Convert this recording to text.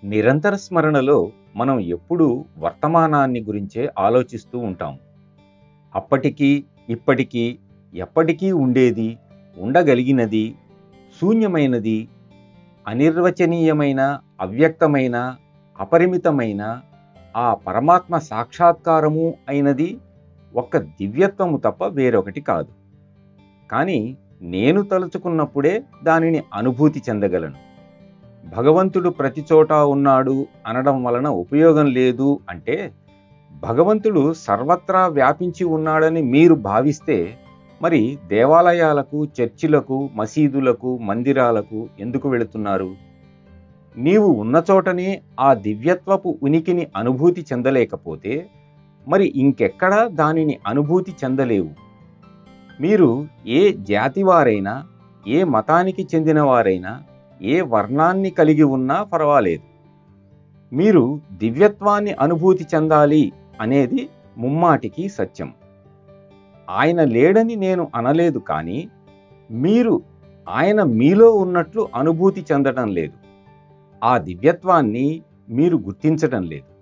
నిరంతర స్మరణలో మనం ఎప్పుడూ వర్తమానాన్ని గురించే ఆలోచిస్తూ ఉంటాం అప్పటికీ ఇప్పటికీ ఎప్పటికీ ఉండేది ఉండగలిగినది శూన్యమైనది అనిర్వచనీయమైన అవ్యక్తమైన అపరిమితమైన ఆ పరమాత్మ సాక్షాత్కారము అయినది ఒక్క దివ్యత్వము తప్ప వేరొకటి కాదు కానీ నేను తలుచుకున్నప్పుడే దానిని అనుభూతి చెందగలను భగవంతుడు ప్రతి చోట ఉన్నాడు అనడం వలన ఉపయోగం లేదు అంటే భగవంతుడు సర్వత్రా వ్యాపించి ఉన్నాడని మీరు భావిస్తే మరి దేవాలయాలకు చర్చిలకు మసీదులకు మందిరాలకు ఎందుకు వెళుతున్నారు నీవు ఉన్న చోటనే ఆ దివ్యత్వపు ఉనికిని అనుభూతి చెందలేకపోతే మరి ఇంకెక్కడా దానిని అనుభూతి చెందలేవు మీరు ఏ జాతివారైనా ఏ మతానికి చెందినవారైనా ఏ వర్ణాన్ని కలిగి ఉన్నా పర్వాలేదు మీరు దివ్యత్వాన్ని అనుభూతి చెందాలి అనేది ముమ్మాటికి సత్యం ఆయన లేడని నేను అనలేదు కానీ మీరు ఆయన మీలో ఉన్నట్లు అనుభూతి చెందడం లేదు ఆ దివ్యత్వాన్ని మీరు గుర్తించడం లేదు